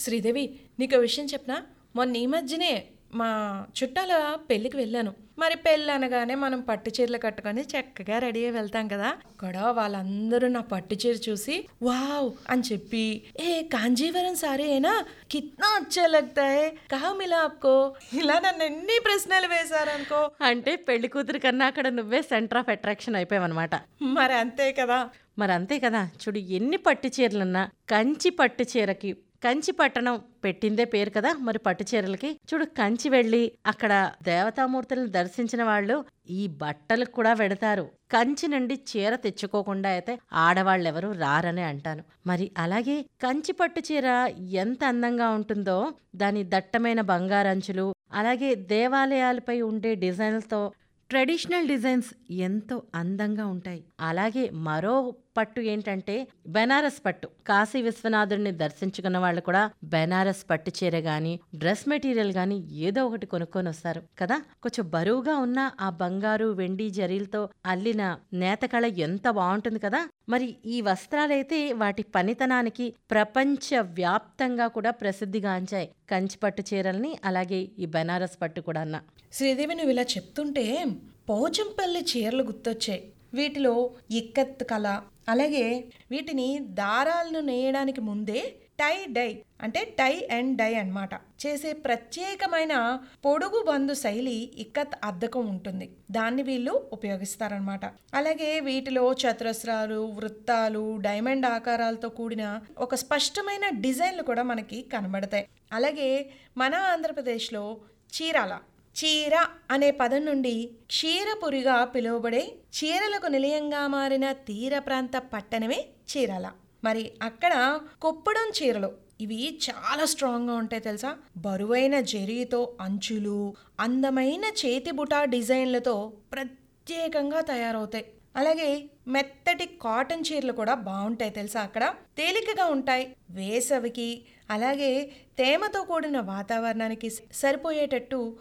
శ్రీదేవి నీకు విషయం చెప్పనా మొన్న ఈ మధ్యనే మా చుట్టాల పెళ్ళికి వెళ్ళాను మరి పెళ్ళి అనగానే మనం పట్టు చీరలు కట్టుకొని చక్కగా రెడీ అయి వెళ్తాం కదా అక్కడ వాళ్ళందరూ నా పట్టు చీర చూసి వావ్ అని చెప్పి ఏ కాంజీవరం సారీ అయినా కిత్నా అచ్చా లగ్తా హై కహా మిలా ఆప్కో ఇలా నన్ను ఎన్ని ప్రశ్నలు వేశారనుకో అంటే పెళ్లి కూతురు కన్నా అక్కడ నువ్వే సెంటర్ ఆఫ్ అట్రాక్షన్ అయిపోయావన్నమాట మరి అంతే కదా మరి అంతే కదా చూడు ఎన్ని పట్టు చీరలున్నా కంచి పట్టు చీరకి కంచి పట్టణం పెట్టిందే పేరు కదా మరి పట్టు చీరలకి చూడు కంచి వెళ్ళి అక్కడ దేవతామూర్తులను దర్శించిన వాళ్ళు ఈ బట్టలకు కూడా వెడతారు కంచి నుండి చీర తెచ్చుకోకుండా అయితే ఆడవాళ్ళెవరూ రారని అంటాను మరి అలాగే కంచి పట్టు చీర ఎంత అందంగా ఉంటుందో దాని దట్టమైన బంగారంచులు అలాగే దేవాలయాలపై ఉండే డిజైన్లతో ట్రెడిషనల్ డిజైన్స్ ఎంతో అందంగా ఉంటాయి అలాగే మరో పట్టు ఏంటంటే బెనారస్ పట్టు కాశీ విశ్వనాథుడిని దర్శించుకున్న వాళ్ళు కూడా బెనారస్ పట్టు చీర గాని డ్రెస్ మెటీరియల్ గాని ఏదో ఒకటి కొనుక్కొని వస్తారు కదా కొంచెం బరువుగా ఉన్న ఆ బంగారు వెండి జరీలతో అల్లిన నేతకళ ఎంత బాగుంటుంది కదా మరి ఈ వస్త్రాలైతే వాటి పనితనానికి ప్రపంచ వ్యాప్తంగా కూడా ప్రసిద్ధిగాంచాయి కంచి పట్టు చీరల్ని అలాగే ఈ బెనారస్ పట్టు కూడా అన్న శ్రీదేవి నువ్వు ఇలా చెప్తుంటే పోచంపల్లి చీరలు గుర్తొచ్చాయి వీటిలో ఇక్కత్ కళ అలాగే వీటిని దారాలను నేయడానికి ముందే టై డై అంటే టై అండ్ డై అన్నమాట చేసే ప్రత్యేకమైన పొడుగు బందు శైలి ఇక్కత్ అద్దకం ఉంటుంది దాన్ని వీళ్ళు ఉపయోగిస్తారనమాట అలాగే వీటిలో చతురస్రాలు వృత్తాలు డైమండ్ ఆకారాలతో కూడిన ఒక స్పష్టమైన డిజైన్లు కూడా మనకి కనబడతాయి అలాగే మన ఆంధ్రప్రదేశ్లో చీరాల చీర అనే పదం నుండి క్షీరపురిగా పిలువబడే చీరలకు నిలయంగా మారిన తీర ప్రాంత పట్టణమే చీరాల మరి అక్కడ కొప్పడం చీరలు ఇవి చాలా స్ట్రాంగ్గా ఉంటాయి తెలుసా బరువైన జరీతో అంచులు అందమైన చేతి బుటా డిజైన్లతో ప్రత్యేకంగా తయారవుతాయి అలాగే మెత్తటి కాటన్ చీరలు కూడా బాగుంటాయి తెలుసా అక్కడ తేలికగా ఉంటాయి వేసవికి అలాగే తేమతో కూడిన వాతావరణానికి సరిపోయేటట్టు